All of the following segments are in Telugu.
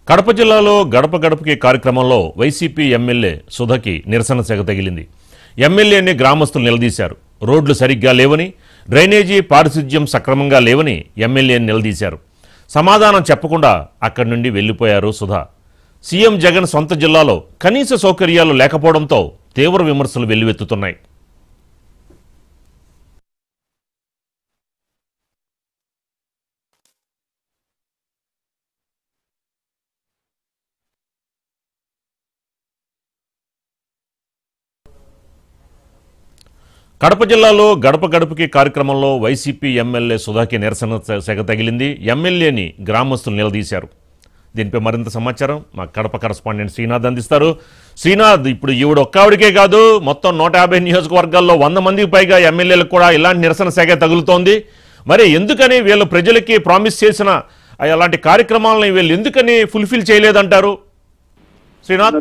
కడప జిల్లాలో గడప గడపకి కార్యక్రమంలో వైసీపీ ఎమ్మెల్యే సుధకి నిరసన సెగ తగిలింది ఎమ్మెల్యేని గ్రామస్తులు నిలదీశారు రోడ్లు సరిగ్గా లేవని డ్రైనేజీ పారిశుధ్యం సక్రమంగా లేవని ఎమ్మెల్యేని నిలదీశారు సమాధానం చెప్పకుండా అక్కడి నుండి వెళ్లిపోయారు సుధా సీఎం జగన్ సొంత జిల్లాలో కనీస సౌకర్యాలు లేకపోవడంతో తీవ్ర విమర్శలు వెల్లువెత్తుతున్నాయి కడప జిల్లాలో గడప గడపకి కార్యక్రమంలో వైసీపీ ఎమ్మెల్యే సుధాకి నిరసన సె- సెగ తగిలింది ఎమ్మెల్యేని గ్రామస్తులు నిలదీశారు దీనిపై మరింత సమాచారం మా కడప కరస్పాండెంట్ శ్రీనాథ్ అందిస్తారు శ్రీనాథ్ ఇప్పుడు ఈవిడ ఒక్కావిడికే కాదు మొత్తం నూట యాభై నియోజకవర్గాల్లో వంద మందికి పైగా ఎమ్మెల్యేలకు కూడా ఇలాంటి నిరసన సెగ తగులుతోంది మరి ఎందుకని వీళ్ళు ప్రజలకి ప్రామిస్ చేసిన అలాంటి కార్యక్రమాలను వీళ్ళు ఎందుకని ఫుల్ఫిల్ చేయలేదంటారు శ్రీనాథ్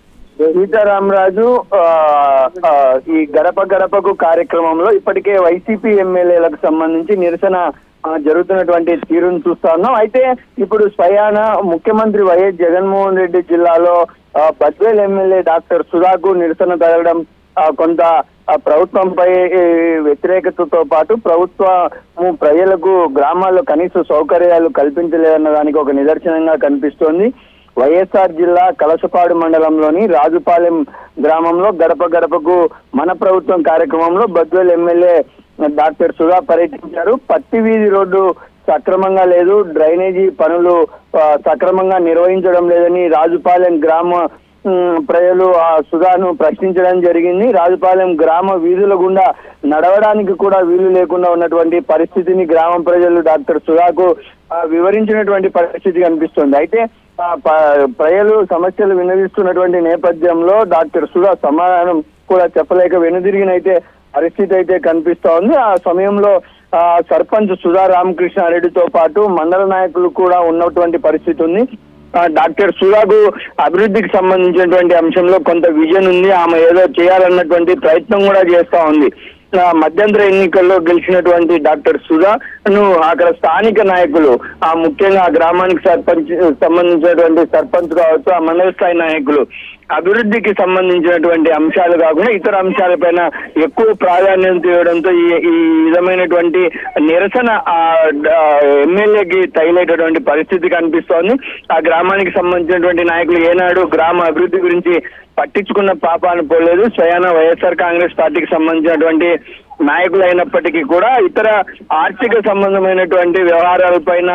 సీతారామరాజు ఆ, ఆ, ఈ గడప గడపకు కార్యక్రమంలో ఇప్పటికే వైసీపీ ఎమ్మెల్యేలకు సంబంధించి నిరసన ఆ, జరుగుతున్నటువంటి తీరును చూస్తా ఉన్నాం అయితే ఇప్పుడు స్వయాన ముఖ్యమంత్రి వైఎస్ జగన్మోహన్ రెడ్డి జిల్లాలో ఆ, బద్వేల్ ఎమ్మెల్యే డాక్టర్ సుధాకు నిరసన తగలడం ఆ, కొంత ఆ, ప్రభుత్వంపై ఈ, వ్యతిరేకతతో పాటు ప్రభుత్వము ప్రజలకు గ్రామాల్లో కనీస సౌకర్యాలు కల్పించలేదన్న దానికి ఒక నిదర్శనంగా కనిపిస్తోంది వైఎస్ఆర్ జిల్లా కలసపాడు మండలంలోని రాజుపాలెం గ్రామంలో గడప గడపకు మన ప్రభుత్వం కార్యక్రమంలో బద్వేల్ ఎమ్మెల్యే డాక్టర్ సుధా పర్యటించారు పత్తి వీధి రోడ్డు సక్రమంగా లేదు డ్రైనేజీ పనులు ఆ, సక్రమంగా నిర్వహించడం లేదని రాజుపాలెం గ్రామ ఉమ్, ప్రజలు ఆ సుధాను ప్రశ్నించడం జరిగింది రాజుపాలెం గ్రామ వీధుల గుండా నడవడానికి కూడా వీలు లేకుండా ఉన్నటువంటి పరిస్థితిని గ్రామ ప్రజలు డాక్టర్ సుధాకు ఆ, వివరించినటువంటి పరిస్థితి కనిపిస్తుంది అయితే ఆ, ప- ప్రజలు సమస్యలు వినవిస్తున్నటువంటి నేపథ్యంలో డాక్టర్ సుధా సమాధానం కూడా చెప్పలేక వెనుదిరిగినైతే పరిస్థితి అయితే కనిపిస్తా ఉంది ఆ సమయంలో ఆ, సర్పంచ్ సుధా రామకృష్ణారెడ్డితో పాటు మండల నాయకులు కూడా ఉన్నటువంటి పరిస్థితి ఉంది ఆ, డాక్టర్ సుధాకు అభివృద్ధికి సంబంధించినటువంటి అంశంలో కొంత విజన్ ఉంది ఆమె ఏదో చేయాలన్నటువంటి ప్రయత్నం కూడా చేస్తా ఉంది ఆ, మధ్యంతర ఎన్నికల్లో గెలిచినటువంటి డాక్టర్ సుధాను అక్కడ స్థానిక నాయకులు ఆ ముఖ్యంగా ఆ గ్రామానికి సర్పంచ్ సంబంధించినటువంటి సర్పంచ్ కావచ్చు ఆ మండల స్థాయి నాయకులు అభివృద్ధికి సంబంధించినటువంటి అంశాలు కాకుండా ఇతర అంశాలపైన ఎక్కువ ప్రాధాన్యత ఇవ్వడంతో ఈ ఈ విధమైనటువంటి నిరసన ఆ డ- ఎమ్మెల్యేకి తగిలేటటువంటి పరిస్థితి కనిపిస్తోంది ఆ గ్రామానికి సంబంధించినటువంటి నాయకులు ఏనాడు గ్రామ అభివృద్ధి గురించి పట్టించుకున్న పాపాను పోలేదు స్వయాన వైఎస్ఆర్ కాంగ్రెస్ పార్టీకి సంబంధించినటువంటి నాయకులు అయినప్పటికీ కూడా ఇతర ఆర్థిక సంబంధమైనటువంటి వ్యవహారాలపైన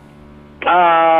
ఆ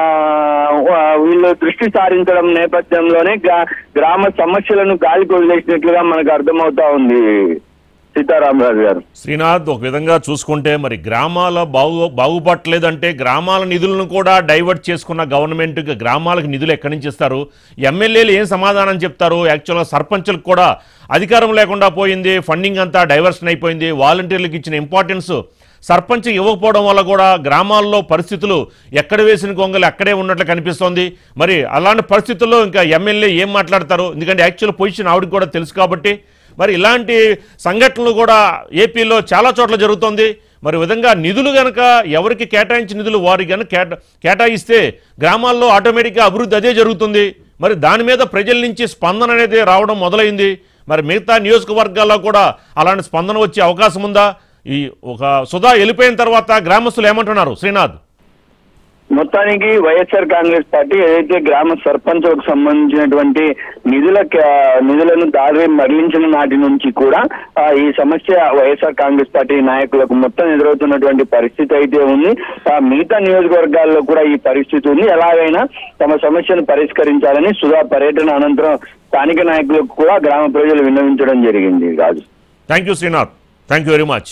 వీళ్ళు దృష్టి సారించడం నేపథ్యంలోనే గ్రా- గ్రామ సమస్యలను గాలికి వదిలేసినట్లుగా మనకు అర్థమవుతా ఉంది సీతారామరాజు గారు శ్రీనాథ్ ఒక విధంగా చూసుకుంటే మరి గ్రామాల బాగు బాగుపడలేదంటే గ్రామాల నిధులను కూడా డైవర్ట్ చేసుకున్న గవర్నమెంట్ గ్రామాలకు నిధులు ఎక్కడి నుంచి ఇస్తారు ఎమ్మెల్యేలు ఏం సమాధానం చెప్తారు యాక్చువల్గా సర్పంచులకు కూడా అధికారం లేకుండా పోయింది ఫండింగ్ అంతా డైవర్షన్ అయిపోయింది వాలంటీర్లకు ఇచ్చిన ఇంపార్టెన్స్ సర్పంచ్ ఇవ్వకపోవడం వల్ల కూడా గ్రామాల్లో పరిస్థితులు ఎక్కడ వేసిన గొంగలు అక్కడే ఉన్నట్లు కనిపిస్తోంది మరి అలాంటి పరిస్థితుల్లో ఇంకా ఎమ్మెల్యే ఏం మాట్లాడతారు ఎందుకంటే యాక్చువల్ పొజిషన్ ఆవిడకి కూడా తెలుసు కాబట్టి మరి ఇలాంటి సంఘటనలు కూడా ఏపీలో చాలా చోట్ల జరుగుతోంది మరి విధంగా నిధులు గనక ఎవరికి కేటాయించిన నిధులు వారికి గనక కేటా కేటాయిస్తే గ్రామాల్లో ఆటోమేటిక్గా అభివృద్ధి అదే జరుగుతుంది మరి దాని మీద ప్రజల నుంచి స్పందన అనేది రావడం మొదలైంది మరి మిగతా నియోజకవర్గాల్లో కూడా అలాంటి స్పందన వచ్చే అవకాశం ఉందా ఈ ఒక సుధా వెళ్ళిపోయిన తర్వాత గ్రామస్తులు ఏమంటున్నారు శ్రీనాథ్ మొత్తానికి వైఎస్ఆర్ కాంగ్రెస్ పార్టీ ఏదైతే గ్రామ సర్పంచులకు సంబంధించినటువంటి నిధుల నిధులను దారి మరలించిన నాటి నుంచి కూడా ఆ, ఈ సమస్య వైఎస్ఆర్ కాంగ్రెస్ పార్టీ నాయకులకు మొత్తం ఎదురవుతున్నటువంటి పరిస్థితి అయితే ఉంది ఆ, మిగతా నియోజకవర్గాల్లో కూడా ఈ పరిస్థితి ఉంది ఎలాగైనా తమ సమస్యను పరిష్కరించాలని సుధా పర్యటన అనంతరం స్థానిక నాయకులకు కూడా గ్రామ ప్రజలు విన్నవించడం జరిగింది Raju thank you Srinath thank you very much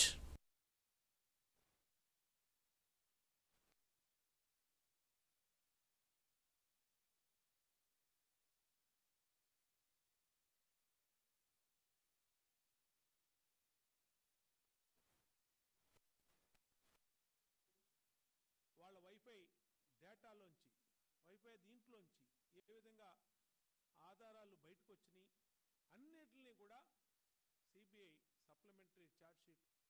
వాళ్ళ వైఫై డేటాలోంచి వైఫై దీంట్లోంచి ఏ విధంగా ఆధారాలు బయటకు వచ్చినాయి అన్నిటిని కూడా సిబిఐ సప్లిమెంటరీ ఛార్జ్ షీట్